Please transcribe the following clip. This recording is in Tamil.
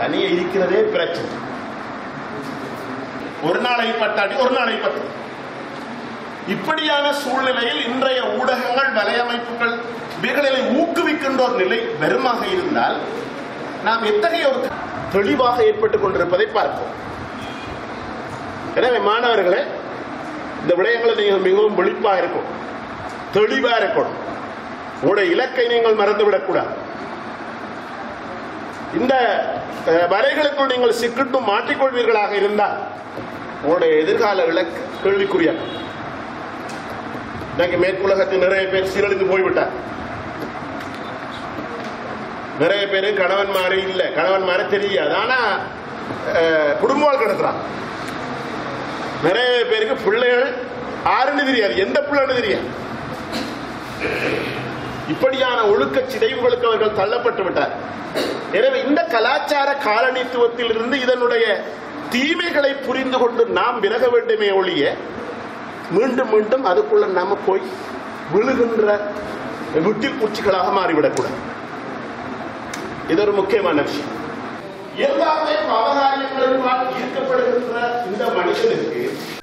தனியே இருக்கிறதே பிரச்சனை ஒரு நாளை பத்தாடி ஒரு நாளை பத்து இப்படியான சூழ்நிலையில் இன்றைய ஊடகங்கள் வலையமைப்புகள் இவைகளை ஊக்குவிக்கின்ற ஒரு நிலை வருமாக இருந்தால் நாம் எத்தகைய ஒரு தெளிவாக ஏற்பட்டுக் கொண்டிருப்பதை பார்ப்போம் எனவே மாணவர்களே இந்த விடயங்களை நீங்கள் மிகவும் விழிப்பா இருக்கும் தெளிவா இருக்கணும் உங்களுடைய இலக்கை நீங்கள் மறந்துவிடக்கூடாது இந்த அஹ், வலைகளுக்குள் நீங்கள் சிக்கிட்டு மாட்டிக்கொள்வீர்களாக இருந்தால் உங்களுடைய எதிர்கால இலக்கு கேள்விக்குறியாகும் இன்னைக்கு மேற்குலகத்தில் நிறைய பேர் சீரழிந்து போய்விட்டார் நிறைய பேர் கணவன் மாறி இல்ல கணவன் மாற தெரியாது ஆனா அஹ், குடும்ப வாழ்க்கை நடத்துறான் நிறைய பேருக்கு பிள்ளைகள் ஆறுன்னு தெரியாது எந்த பிள்ளைன்னு தெரியாது இப்படியான ஒழுக்க சிதைவுகளுக்கு அவர்கள் தள்ளப்பட்டு விட்டார் எனவே இந்த கலாச்சார காலனித்துவத்திலிருந்து இதனுடைய தீமைகளை புரிந்து கொண்டு நாம் விலக வேண்டுமே ஒழிய மீண்டும் மீண்டும் அதுக்குள்ள நாம போய் விழுகின்ற விட்டில் பூச்சிகளாக மாறிவிடக்கூடாது இது ஒரு முக்கியமான விஷயம் எல்லாமே அவகாரியங்களில் ஈர்க்கப்படுகின்ற இந்த மனிதனுக்கு